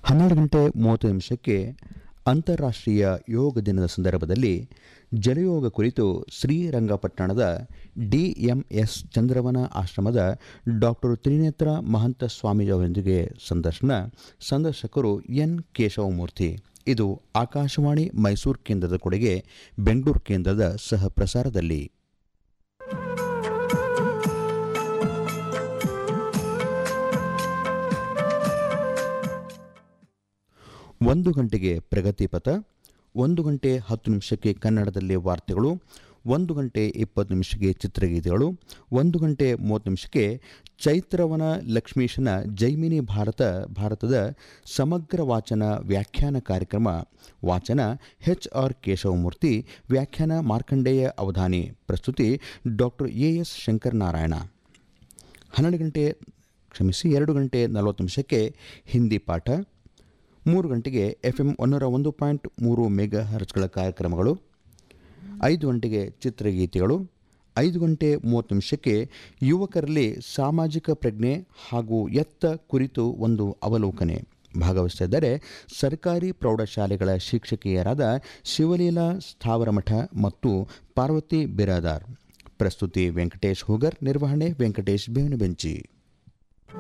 ಹನ್ನೆರಡು ಗಂಟೆ ಮೂವತ್ತು ನಿಮಿಷಕ್ಕೆ ಅಂತಾರಾಷ್ಟ್ರೀಯ ಯೋಗ ದಿನದ ಸಂದರ್ಭದಲ್ಲಿ ಜಲಯೋಗ ಕುರಿತು ಶ್ರೀರಂಗಪಟ್ಟಣದ ಡಿಎಂಎಸ್ ಚಂದ್ರವನ ಆಶ್ರಮದ ಡಾಕ್ಟರ್ ತ್ರಿನೇತ್ರ ಮಹಂತ ಸ್ವಾಮೀಜಿಯವರೊಂದಿಗೆ ಸಂದರ್ಶನ ಸಂದರ್ಶಕರು ಎನ್ ಕೇಶವಮೂರ್ತಿ ಇದು ಆಕಾಶವಾಣಿ ಮೈಸೂರು ಕೇಂದ್ರದ ಕೊಡುಗೆ ಬೆಂಗಳೂರು ಕೇಂದ್ರದ ಸಹ ಪ್ರಸಾರದಲ್ಲಿ ಒಂದು ಗಂಟೆಗೆ ಪ್ರಗತಿ ಪಥ ಒಂದು ಗಂಟೆ ಹತ್ತು ನಿಮಿಷಕ್ಕೆ ಕನ್ನಡದಲ್ಲಿ ವಾರ್ತೆಗಳು ಒಂದು ಗಂಟೆ ಇಪ್ಪತ್ತು ನಿಮಿಷಕ್ಕೆ ಚಿತ್ರಗೀತೆಗಳು ಒಂದು ಗಂಟೆ ಮೂವತ್ತು ನಿಮಿಷಕ್ಕೆ ಚೈತ್ರವನ ಲಕ್ಷ್ಮೀಶನ ಜೈಮಿನಿ ಭಾರತ ಭಾರತದ ಸಮಗ್ರ ವಾಚನ ವ್ಯಾಖ್ಯಾನ ಕಾರ್ಯಕ್ರಮ ವಾಚನ ಎಚ್ ಆರ್ ಕೇಶವಮೂರ್ತಿ ವ್ಯಾಖ್ಯಾನ ಮಾರ್ಕಂಡೇಯ ಅವಧಾನಿ ಪ್ರಸ್ತುತಿ ಡಾಕ್ಟರ್ ಎ ಎಸ್ ಶಂಕರನಾರಾಯಣ ಹನ್ನೆರಡು ಗಂಟೆ ಕ್ಷಮಿಸಿ ಎರಡು ಗಂಟೆ ನಲವತ್ತು ನಿಮಿಷಕ್ಕೆ ಹಿಂದಿ ಪಾಠ ಮೂರು ಗಂಟೆಗೆ ಎಫ್ ಎಂ ಒನ್ನೂರ ಒಂದು ಪಾಯಿಂಟ್ ಮೂರು ಮೆಗಾ ಹರ್ಚ್ಗಳ ಕಾರ್ಯಕ್ರಮಗಳು ಐದು ಗಂಟೆಗೆ ಚಿತ್ರಗೀತೆಗಳು ಐದು ಗಂಟೆ ಮೂವತ್ತು ನಿಮಿಷಕ್ಕೆ ಯುವಕರಲ್ಲಿ ಸಾಮಾಜಿಕ ಪ್ರಜ್ಞೆ ಹಾಗೂ ಎತ್ತ ಕುರಿತು ಒಂದು ಅವಲೋಕನೆ ಭಾಗವಹಿಸಿದ್ದಾರೆ ಸರ್ಕಾರಿ ಪ್ರೌಢಶಾಲೆಗಳ ಶಿಕ್ಷಕಿಯರಾದ ಶಿವಲೀಲಾ ಸ್ಥಾವರಮಠ ಮತ್ತು ಪಾರ್ವತಿ ಬಿರಾದಾರ್ ಪ್ರಸ್ತುತಿ ವೆಂಕಟೇಶ್ ಹೂಗರ್ ನಿರ್ವಹಣೆ ವೆಂಕಟೇಶ್ ಬೇವನಬೆಂಚಿ